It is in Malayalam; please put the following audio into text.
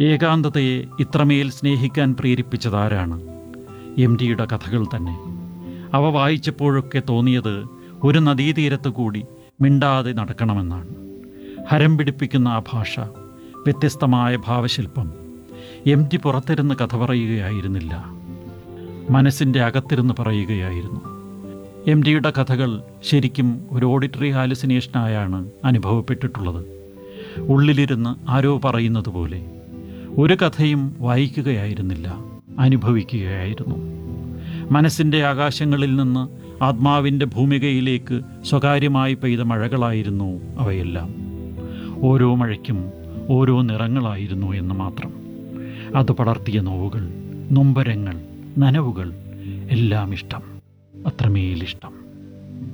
ഏകാന്തതയെ ഇത്രമേൽ സ്നേഹിക്കാൻ പ്രേരിപ്പിച്ചതാരാണ് എം ടിയുടെ കഥകൾ തന്നെ അവ വായിച്ചപ്പോഴൊക്കെ തോന്നിയത് ഒരു നദീതീരത്ത് കൂടി മിണ്ടാതെ നടക്കണമെന്നാണ് ഹരം പിടിപ്പിക്കുന്ന ആ ഭാഷ വ്യത്യസ്തമായ ഭാവശില്പം എം ടി പുറത്തിരുന്ന് കഥ പറയുകയായിരുന്നില്ല മനസ്സിൻ്റെ അകത്തിരുന്ന് പറയുകയായിരുന്നു എം ടിയുടെ കഥകൾ ശരിക്കും ഒരു ഓഡിറ്ററി ഹാലുസിനേഷനായാണ് അനുഭവപ്പെട്ടിട്ടുള്ളത് ഉള്ളിലിരുന്ന് ആരോ പറയുന്നത് പോലെ ഒരു കഥയും വായിക്കുകയായിരുന്നില്ല അനുഭവിക്കുകയായിരുന്നു മനസ്സിൻ്റെ ആകാശങ്ങളിൽ നിന്ന് ആത്മാവിൻ്റെ ഭൂമികയിലേക്ക് സ്വകാര്യമായി പെയ്ത മഴകളായിരുന്നു അവയെല്ലാം ഓരോ മഴയ്ക്കും ഓരോ നിറങ്ങളായിരുന്നു എന്ന് മാത്രം അത് പടർത്തിയ നോവുകൾ നൊമ്പരങ്ങൾ നനവുകൾ എല്ലാം ഇഷ്ടം അത്രമേലിഷ്ടം